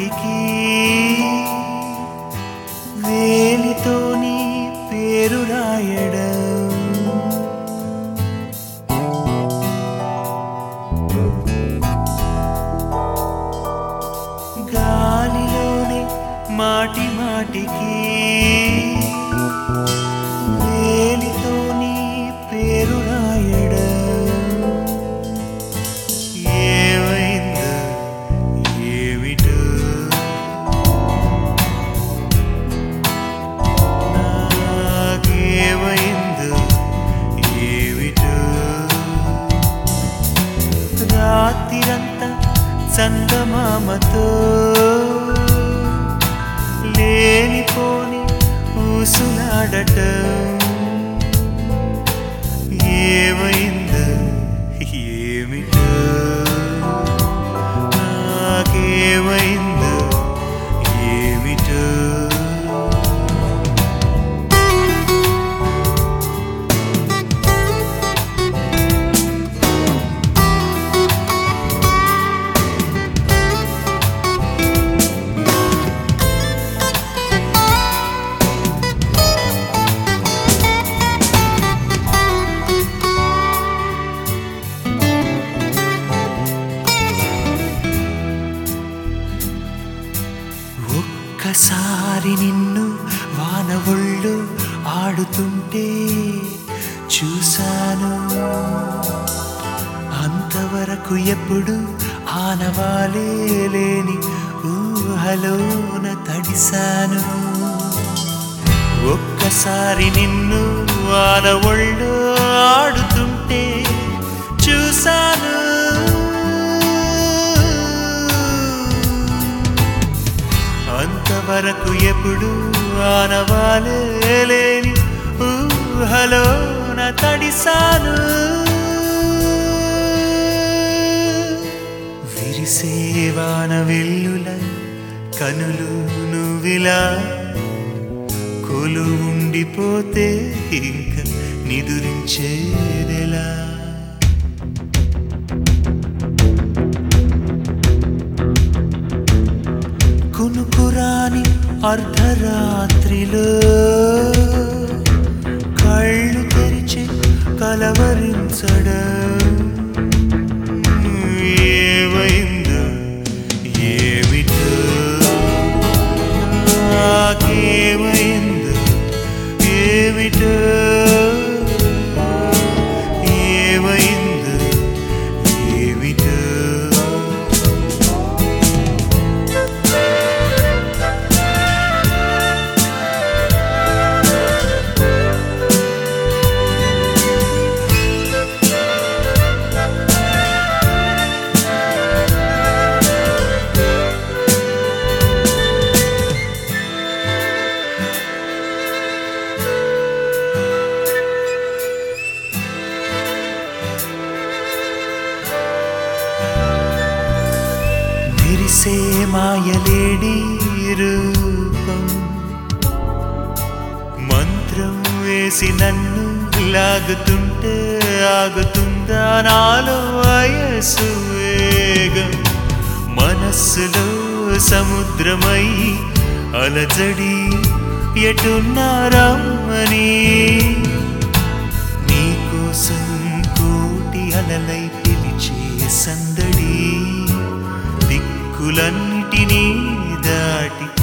మాటికి వేలితో నీ పేరు రాయడం గాలిలోనే మాటి మాటికి వేలితో నీ పేరు రాయడం ఏమైందో ఏమిటో నాకేమైందో ఏమిటో రాత్రిరంతా చందమామతో లేనిపోని ఊసులాడటం ఏమైందో ఏమిటో నాకేమైందో ఏమిటో ఒక్కసారి నిన్ను వాన ఒళ్ళు ఆడుతుంటే చూశాను అంతవరకు ఎప్పుడు ఆనవాలే లేని ఊహలోన తడిశాను ఒక్కసారి నిన్ను వాన ఒళ్ళు ఆడుతుంటే చూశాను అంతవరకు ఎప్పుడు ఆనవాలేని ఊహలోన తడిసాను విరిసేవాన వెల్లుల కనులు నువ్విలా కొలు ఉండిపోతే ఇంక నిదురించేదెలా కునుకురాని అర్ధరాత్రిలో కళ్ళు తెరిచి కలవరించడం ఏమైందో ఏమిటో నాకేమైందో ఏమిటో ఏమైందో ఏమిటో మెరిసే మాయలేడి రూపం మంత్రం వేసి నన్ను లాగుతుంటే ఆగుతుందా నాలో వయసు వేగం మనస్సులో సముద్రమై అలజడి ఎటున్నారమ్మని నీకోసం కోటి అలలై పిలిచే సందడి దిక్కులన్నిటినీ దాటి